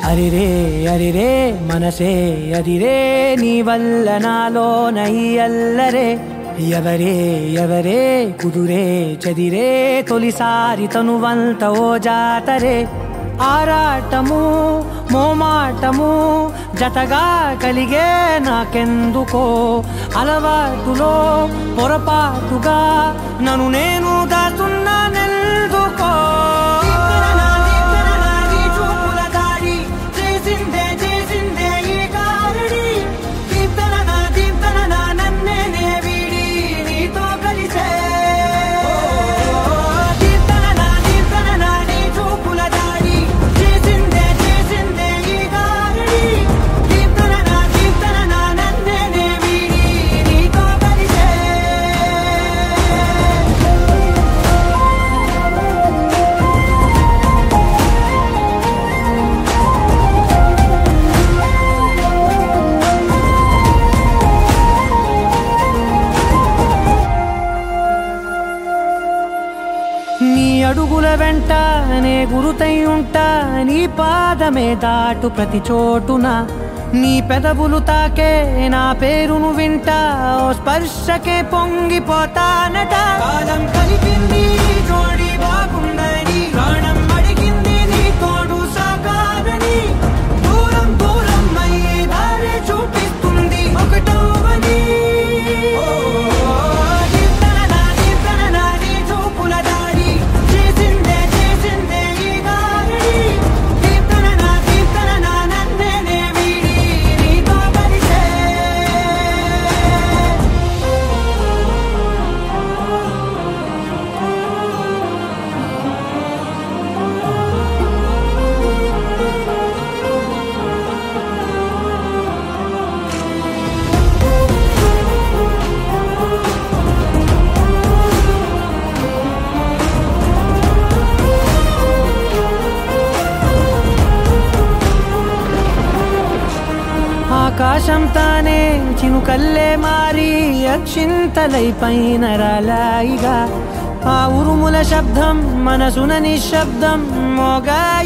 అరిరే అరిరే మనసే అదిరే నీ వల్ల నాలో నై అల్లరే ఎవరే ఎవరే కుదురే చదిరే తొలిసారి తనువంత ఓ జాతరే ఆరాటము మోమాటము జతగా కలిగే నాకెందుకో అలవాటులో పొరపాటుగా నన్ను నేను దాచున్నానెందుకో చేసిందే చేసిందే ఈ కారణి దీప్తన నా దీప్తన నా నన్నే నే వీడి నీతో కలిసే దీప్తన నా దీప్తన నా నీ చూపుల దాడి చేసిందే చేసిందే ఈ కారణి దీప్తన నా దీప్తన నా నన్నే నే వీడి నీతో కలిసే నీ అడుగుల వెంట నే గురుతై ఉంటా నీ పాదమే దాటు ప్రతి చోటున నీ పెదవులు తాకే నా పేరును వింటా ఓ స్పర్శకే పొంగిపోతానట కాలం కలిపింది నీ జోడి బాగుందని ప్రాణం అడిగింది నీ తోడు సాగాలని దూరం దూరం అయ్యే దారి చూపిస్తుంది ఒకటవని చూపుల దాడి చేసిందే చేసిందే ఈ దారి దీప్తన నా దీప్తన నా నన్నే నే వీడి నీతో కలిసే ఆకాశం తానే చినుకల్లే మారి అక్షింతలై పైన రాలాయిగా ఆ ఉరుముల శబ్దం మనసున నిశ్శబ్దం మోగాయి